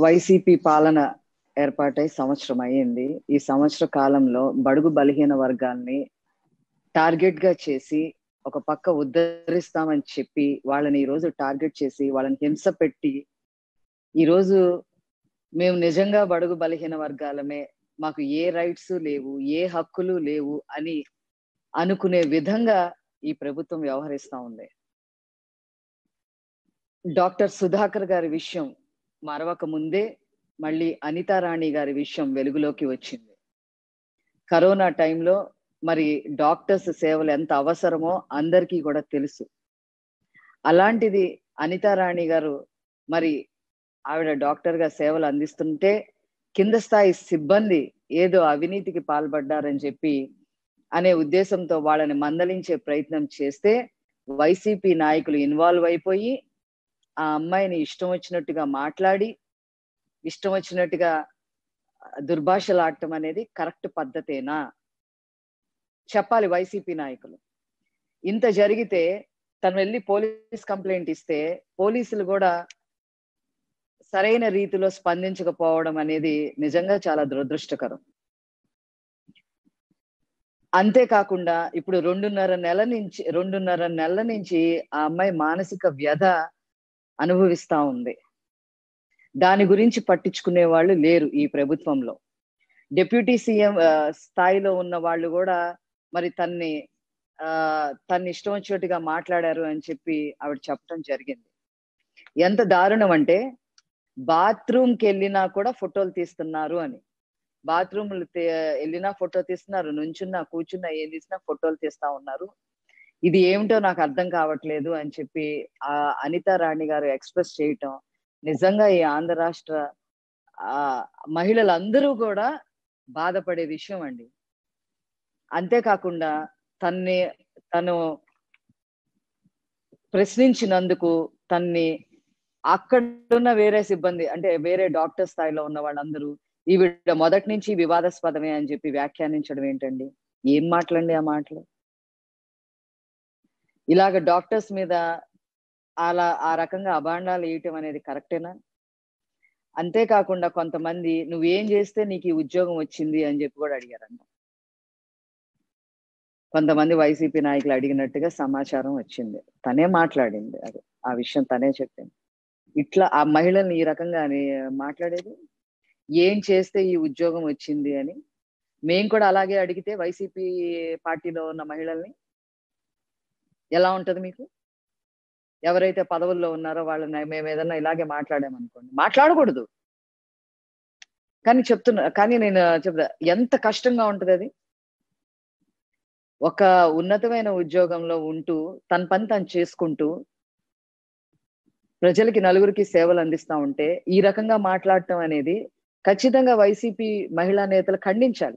YCP పాలన ఏర్పాటై సంవత్సరం అయ్యింది ఈ సంవత్సర కాలంలో బడుగు బలహీన వర్గాల్ని టార్గెట్ గా చేసి ఒక పక్క ఉద్ధరిస్తామని చెప్పి వాళ్ళని ఈ రోజు టార్గెట్ చేసి వాళ్ళని హింస పెట్టి ఈ రోజు మేము నిజంగా బడుగు బలహీన వర్గాలమే మాకు ఏ రైట్స్ లేవు ఏ హక్కులు లేవు అని అనుకునే విధంగా ఈ ప్రభుత్వం వ్యవహరిస్తా ఉంది డాక్టర్ సుధాకర్ గారి విషయం మరవక ముందే మళ్ళీ అనితారాణి గారి విషయం వెలుగులోకి వచ్చింది కరోనా టైంలో మరి డాక్టర్స్ సేవలు ఎంత అవసరమో అందరికీ కూడా తెలుసు అలాంటిది అనితారాణి గారు మరి ఆవిడ డాక్టర్ గా సేవలు అందిస్తుంటే కింద స్థాయి సిబ్బంది ఏదో అవినీతికి పాల్పడ్డారని చెప్పి అనే ఉద్దేశంతో వాళ్ళని మందలించే ప్రయత్నం చేస్తే వైసీపీ నాయకులు ఇన్వాల్వ్ అయిపోయి ఆ అమ్మాయిని ఇష్టం వచ్చినట్టుగా మాట్లాడి ఇష్టం వచ్చినట్టుగా దుర్భాషలాడటం అనేది కరెక్ట్ పద్ధతేనా చెప్పాలి వైసీపీ నాయకులు ఇంత జరిగితే తను వెళ్ళి పోలీస్ కంప్లైంట్ ఇస్తే పోలీసులు కూడా సరైన రీతిలో స్పందించకపోవడం అనేది నిజంగా చాలా దురదృష్టకరం అంతేకాకుండా ఇప్పుడు రెండున్నర నెల నుంచి రెండున్నర నెలల నుంచి ఆ అమ్మాయి మానసిక వ్యధ అనుభవిస్తా ఉంది దాని గురించి పట్టించుకునే వాళ్ళు లేరు ఈ ప్రభుత్వంలో డిప్యూటీ సీఎం స్థాయిలో ఉన్న వాళ్ళు కూడా మరి తన్ని ఆ తన్ని ఇష్టం వచ్చినట్టుగా మాట్లాడారు అని చెప్పి ఆవిడ చెప్పడం జరిగింది ఎంత దారుణం అంటే బాత్రూమ్కి వెళ్ళినా కూడా ఫోటోలు తీస్తున్నారు అని బాత్రూమ్ వెళ్ళినా ఫోటో తీస్తున్నారు నుంచున్నా కూర్చున్నా ఏం తీసినా ఫోటోలు తీస్తా ఉన్నారు ఇది ఏమిటో నాకు అర్థం కావట్లేదు అని చెప్పి ఆ అనిత రాణి గారు ఎక్స్ప్రెస్ చేయటం నిజంగా ఈ ఆంధ్ర రాష్ట్ర ఆ మహిళలందరూ కూడా బాధపడే విషయం అండి అంతేకాకుండా తన్ని తను ప్రశ్నించినందుకు తన్ని అక్కడున్న వేరే సిబ్బంది అంటే వేరే డాక్టర్ స్థాయిలో ఉన్న వాళ్ళందరూ ఈవిడ మొదటి నుంచి వివాదాస్పదమే అని చెప్పి వ్యాఖ్యానించడం ఏంటండి ఏం మాటలండి ఆ మాటలు ఇలాగ డాక్టర్స్ మీద అలా ఆ రకంగా అభాండాలు వేయటం అనేది కరెక్టేనా అంతేకాకుండా కొంతమంది నువ్వేం చేస్తే నీకు ఈ ఉద్యోగం వచ్చింది అని చెప్పి కూడా అడిగారంట కొంతమంది వైసీపీ నాయకులు అడిగినట్టుగా సమాచారం వచ్చింది తనే మాట్లాడింది అది ఆ విషయం తనే చెప్పింది ఇట్లా ఆ మహిళల్ని ఈ రకంగా మాట్లాడేది ఏం చేస్తే ఈ ఉద్యోగం వచ్చింది అని మేం కూడా అలాగే అడిగితే వైసీపీ పార్టీలో ఉన్న మహిళల్ని ఎలా ఉంటది మీకు ఎవరైతే పదవుల్లో ఉన్నారో వాళ్ళని మేము ఏదన్నా ఇలాగే మాట్లాడామనుకోండి మాట్లాడకూడదు కానీ చెప్తున్నా కానీ నేను చెప్తా ఎంత కష్టంగా ఉంటది అది ఒక ఉన్నతమైన ఉద్యోగంలో ఉంటూ తన పని తను చేసుకుంటూ ప్రజలకి నలుగురికి సేవలు అందిస్తా ఉంటే ఈ రకంగా మాట్లాడటం అనేది ఖచ్చితంగా వైసీపీ మహిళా నేతలు ఖండించాలి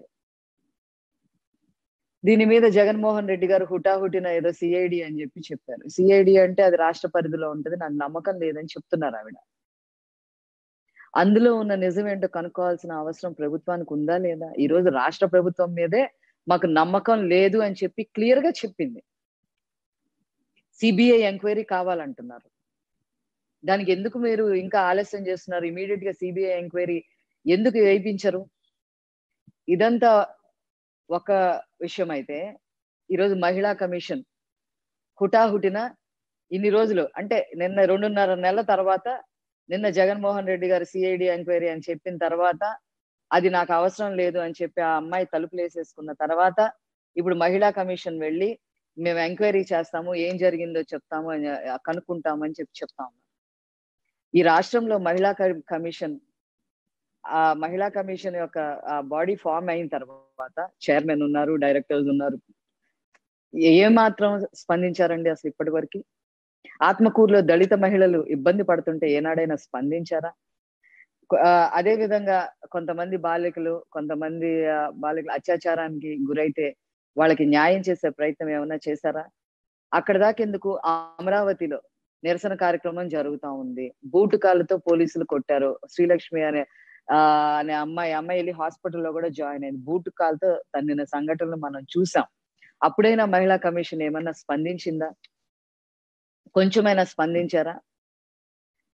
దీని మీద జగన్మోహన్ రెడ్డి గారు హుటాహుటిన ఏదో సిఐడి అని చెప్పి చెప్పారు సిఐడి అంటే అది రాష్ట్ర పరిధిలో ఉంటది నాకు నమ్మకం లేదని చెప్తున్నారు ఆవిడ అందులో ఉన్న నిజం ఏంటో కనుక్కోవాల్సిన అవసరం ప్రభుత్వానికి ఉందా లేదా ఈ రోజు రాష్ట్ర ప్రభుత్వం మీదే మాకు నమ్మకం లేదు అని చెప్పి క్లియర్ గా చెప్పింది సిబిఐ ఎంక్వైరీ కావాలంటున్నారు దానికి ఎందుకు మీరు ఇంకా ఆలస్యం చేస్తున్నారు ఇమీడియట్ గా సిబిఐ ఎంక్వైరీ ఎందుకు వేయించరు ఇదంతా ఒక విషయం అయితే ఈరోజు మహిళా కమిషన్ హుటాహుటిన ఇన్ని రోజులు అంటే నిన్న రెండున్నర నెలల తర్వాత నిన్న జగన్మోహన్ రెడ్డి గారు సిఐడి ఎంక్వైరీ అని చెప్పిన తర్వాత అది నాకు అవసరం లేదు అని చెప్పి ఆ అమ్మాయి తలుపులు వేసేసుకున్న తర్వాత ఇప్పుడు మహిళా కమిషన్ వెళ్ళి మేము ఎంక్వైరీ చేస్తాము ఏం జరిగిందో చెప్తాము అని కనుక్కుంటామని చెప్పి చెప్తా ఈ రాష్ట్రంలో మహిళా కమిషన్ ఆ మహిళా కమిషన్ యొక్క బాడీ ఫామ్ అయిన తర్వాత చైర్మన్ ఉన్నారు డైరెక్టర్స్ ఉన్నారు ఏ మాత్రం స్పందించారండి అసలు ఇప్పటి వరకు ఆత్మకూరులో దళిత మహిళలు ఇబ్బంది పడుతుంటే ఏనాడైనా స్పందించారా అదే విధంగా కొంతమంది బాలికలు కొంతమంది బాలికలు అత్యాచారానికి గురైతే వాళ్ళకి న్యాయం చేసే ప్రయత్నం ఏమైనా చేశారా అక్కడ దాకెందుకు అమరావతిలో నిరసన కార్యక్రమం జరుగుతా ఉంది బూటుకాలతో పోలీసులు కొట్టారు శ్రీలక్ష్మి అనే ఆ అనే అమ్మాయి అమ్మాయి వెళ్ళి హాస్పిటల్లో కూడా జాయిన్ అయింది బూటు కాల్తో తన్నిన సంఘటనలు మనం చూసాం అప్పుడైనా మహిళా కమిషన్ ఏమన్నా స్పందించిందా కొంచెమైనా స్పందించారా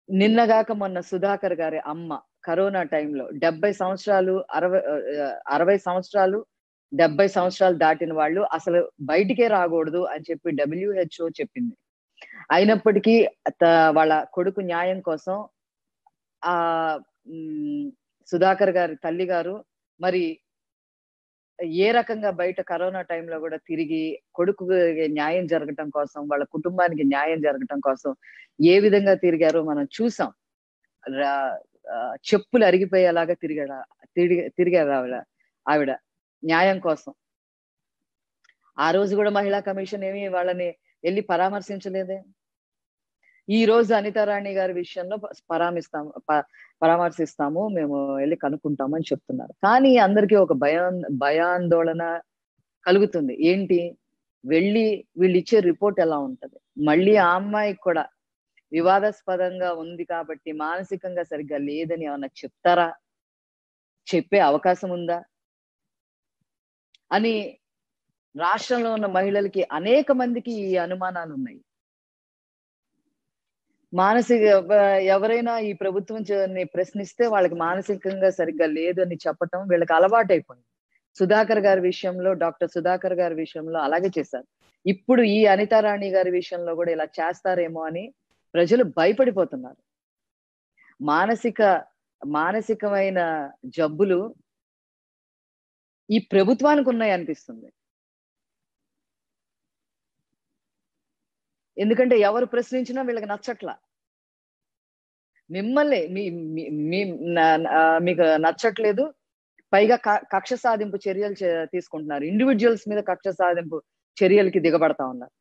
నిన్నగాక మొన్న సుధాకర్ గారి అమ్మ కరోనా టైంలో డెబ్బై సంవత్సరాలు అరవై ఆ, అరవై సంవత్సరాలు డెబ్బై సంవత్సరాలు దాటిన వాళ్ళు అసలు బయటికే రాకూడదు అని చెప్పి డబ్ల్యూహెచ్ఓ చెప్పింది అయినప్పటికీ త- వాళ్ళ కొడుకు న్యాయం కోసం ఆ ఉమ్, సుధాకర్ గారి తల్లి గారు మరి ఏ రకంగా బయట కరోనా టైంలో కూడా తిరిగి కొడుకు న్యాయం జరగటం కోసం వాళ్ళ కుటుంబానికి న్యాయం జరగటం కోసం ఏ విధంగా తిరిగారో మనం చూసాం రా- ఆ, చెప్పులు అరిగిపోయేలాగా తిరిగాడు తిరిగి తిరిగారు ఆవిడ ఆవిడ న్యాయం కోసం ఆ రోజు కూడా మహిళా కమిషన్ ఏమి వాళ్ళని వెళ్ళి పరామర్శించలేదే ఈ రోజు అనితారాణి గారి విషయంలో పరామిస్తాము ప- పరామర్శిస్తాము మేము వెళ్ళి కనుక్కుంటాము అని చెప్తున్నారు కానీ అందరికీ ఒక భయాన్ భయాందోళన కలుగుతుంది ఏంటి వెళ్ళి వీళ్ళు ఇచ్చే రిపోర్ట్ ఎలా ఉంటది మళ్ళీ ఆ అమ్మాయికి కూడా వివాదాస్పదంగా ఉంది కాబట్టి మానసికంగా సరిగ్గా లేదని ఏమన్నా చెప్తారా చెప్పే అవకాశం ఉందా అని రాష్ట్రంలో ఉన్న మహిళలకి అనేక మందికి ఈ అనుమానాలు ఉన్నాయి మానసిక ఎవరైనా ఈ ప్రభుత్వం చ- ని ప్రశ్నిస్తే వాళ్ళకి మానసికంగా సరిగ్గా లేదు అని చెప్పటం వీళ్ళకి అలవాటైపోయింది సుధాకర్ గారి విషయంలో డాక్టర్ సుధాకర్ గారి విషయంలో అలాగే చేశారు ఇప్పుడు ఈ అనితారాణి గారి విషయంలో కూడా ఇలా చేస్తారేమో అని ప్రజలు భయపడిపోతున్నారు మానసిక మానసికమైన జబ్బులు ఈ ప్రభుత్వానికి ఉన్నాయి అనిపిస్తుంది ఎందుకంటే ఎవరు ప్రశ్నించినా వీళ్ళకి నచ్చట్లా మిమ్మల్ని మీ మీ- మీ నా- ఆ, మీకు నచ్చట్లేదు పైగా క- కక్ష సాధింపు చర్యలు చే- తీసుకుంటున్నారు ఇండివిజువల్స్ మీద కక్ష సాధింపు చర్యలకి దిగబడతా ఉన్నారు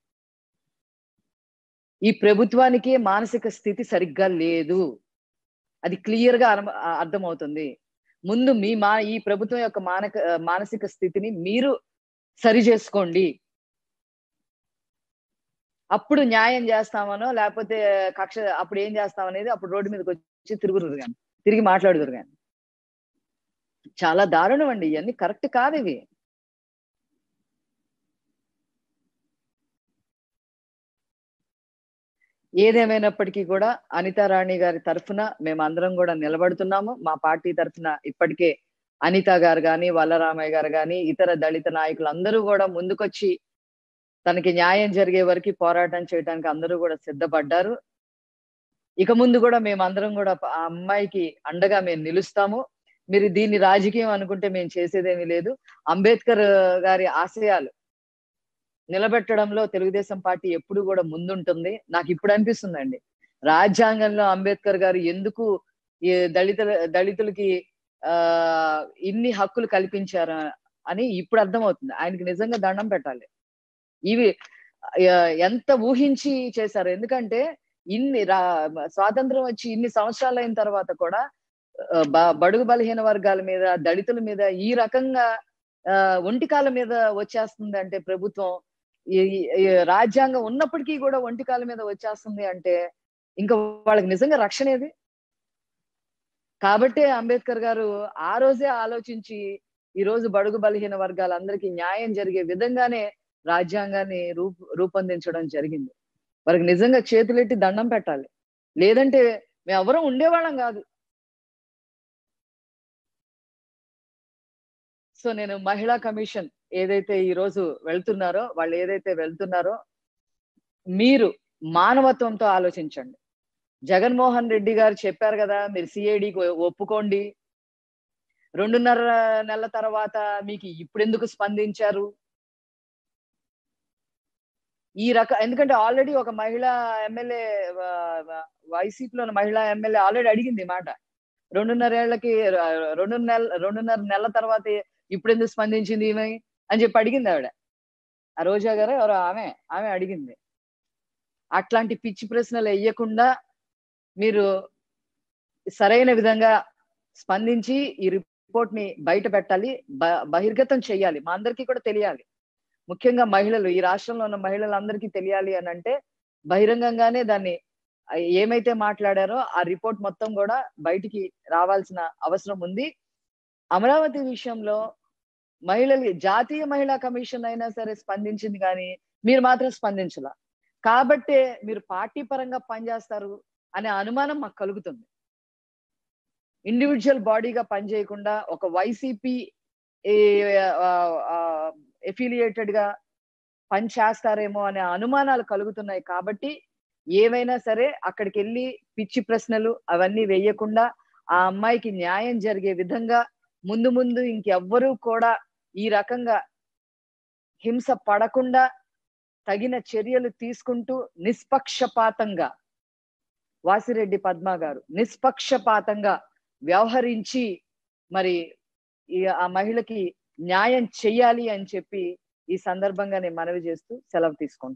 ఈ ప్రభుత్వానికి మానసిక స్థితి సరిగ్గా లేదు అది క్లియర్ గా అర్థం- అర్థమవుతుంది ముందు మీ మా ఈ ప్రభుత్వం యొక్క మానక మానసిక స్థితిని మీరు సరి చేసుకోండి అప్పుడు న్యాయం చేస్తామనో లేకపోతే కక్ష అప్పుడు ఏం చేస్తామనేది అప్పుడు రోడ్డు మీదకి వచ్చి తిరుగుతురు కానీ తిరిగి మాట్లాడుతురు కానీ చాలా దారుణం అండి ఇవన్నీ కరెక్ట్ కాదు ఇవి ఏదేమైనప్పటికీ కూడా అనితారాణి గారి తరఫున మేము అందరం కూడా నిలబడుతున్నాము మా పార్టీ తరఫున ఇప్పటికే అనిత గారు కానీ వల్లరామయ్య గారు కానీ ఇతర దళిత నాయకులు అందరూ కూడా ముందుకొచ్చి తనకి న్యాయం జరిగే వరకు పోరాటం చేయడానికి అందరూ కూడా సిద్ధపడ్డారు ఇక ముందు కూడా మేము అందరం కూడా ఆ అమ్మాయికి అండగా మేము నిలుస్తాము మీరు దీన్ని రాజకీయం అనుకుంటే మేము చేసేదేమీ లేదు అంబేద్కర్ గారి ఆశయాలు నిలబెట్టడంలో తెలుగుదేశం పార్టీ ఎప్పుడు కూడా ముందుంటుంది నాకు ఇప్పుడు అనిపిస్తుందండి రాజ్యాంగంలో అంబేద్కర్ గారు ఎందుకు ఈ దళిత దళితులకి ఆ ఇన్ని హక్కులు కల్పించారు అని ఇప్పుడు అర్థమవుతుంది ఆయనకి నిజంగా దండం పెట్టాలి ఇవి ఆ, ఎంత ఊహించి చేశారు ఎందుకంటే ఇన్ని రా స్వాతంత్రం వచ్చి ఇన్ని సంవత్సరాలు అయిన తర్వాత కూడా ఆ, బ- బడుగు బలహీన వర్గాల మీద దళితుల మీద ఈ రకంగా ఆ, ఒంటికాల మీద వచ్చేస్తుంది అంటే ప్రభుత్వం ఈ ఈ రాజ్యాంగం ఉన్నప్పటికీ కూడా ఒంటికాల మీద వచ్చేస్తుంది అంటే ఇంకా వాళ్ళకి నిజంగా రక్షణ ఏది కాబట్టే అంబేద్కర్ గారు ఆ రోజే ఆలోచించి ఈ రోజు బడుగు బలహీన వర్గాలందరికీ న్యాయం జరిగే విధంగానే రాజ్యాంగాన్ని రూప రూపొందించడం జరిగింది వారికి నిజంగా చేతులెట్టి దండం పెట్టాలి లేదంటే మేము ఎవరం ఉండేవాళ్ళం కాదు సో నేను మహిళా కమిషన్ ఏదైతే ఈ రోజు వెళ్తున్నారో వాళ్ళు ఏదైతే వెళ్తున్నారో మీరు మానవత్వంతో ఆలోచించండి జగన్మోహన్ రెడ్డి గారు చెప్పారు కదా మీరు సిఐడికి ఒప్పుకోండి రెండున్నర నెలల తర్వాత మీకు ఇప్పుడెందుకు స్పందించారు ఈ రక ఎందుకంటే ఆల్రెడీ ఒక మహిళా ఎమ్మెల్యే వైసీపీలో మహిళా ఎమ్మెల్యే ఆల్రెడీ అడిగింది ఈ మాట రెండున్నర ఏళ్లకి రెండు నెల రెండున్నర నెలల తర్వాత ఇప్పుడు ఎందుకు స్పందించింది ఈమె అని చెప్పి అడిగింది ఆవిడ ఆ రోజా గారు ఎవరో ఆమె ఆమె అడిగింది అట్లాంటి పిచ్చి ప్రశ్నలు వేయకుండా మీరు సరైన విధంగా స్పందించి ఈ రిపోర్ట్ ని బయట పెట్టాలి బ- బహిర్గతం చేయాలి మా అందరికీ కూడా తెలియాలి ముఖ్యంగా మహిళలు ఈ రాష్ట్రంలో ఉన్న మహిళలందరికీ తెలియాలి అని అంటే బహిరంగంగానే దాన్ని ఆ ఏమైతే మాట్లాడారో ఆ రిపోర్ట్ మొత్తం కూడా బయటికి రావాల్సిన అవసరం ఉంది అమరావతి విషయంలో మహిళలు జాతీయ మహిళా కమిషన్ అయినా సరే స్పందించింది కానీ మీరు మాత్రం స్పందించాల కాబట్టే మీరు పార్టీ పరంగా పనిచేస్తారు అనే అనుమానం మాకు కలుగుతుంది ఇండివిజువల్ బాడీగా పనిచేయకుండా ఒక వైసీపీ ఎఫిలియేటెడ్ గా పనిచేస్తారేమో అనే అనుమానాలు కలుగుతున్నాయి కాబట్టి ఏవైనా సరే అక్కడికి వెళ్ళి పిచ్చి ప్రశ్నలు అవన్నీ వేయకుండా ఆ అమ్మాయికి న్యాయం జరిగే విధంగా ముందు ముందు ఇంకెవ్వరూ కూడా ఈ రకంగా హింస పడకుండా తగిన చర్యలు తీసుకుంటూ నిష్పక్షపాతంగా వాసిరెడ్డి పద్మ గారు నిష్పక్షపాతంగా వ్యవహరించి మరి ఈ ఆ మహిళకి న్యాయం చెయ్యాలి అని చెప్పి ఈ సందర్భంగా నేను మనవి చేస్తూ సెలవు తీసుకుంటాను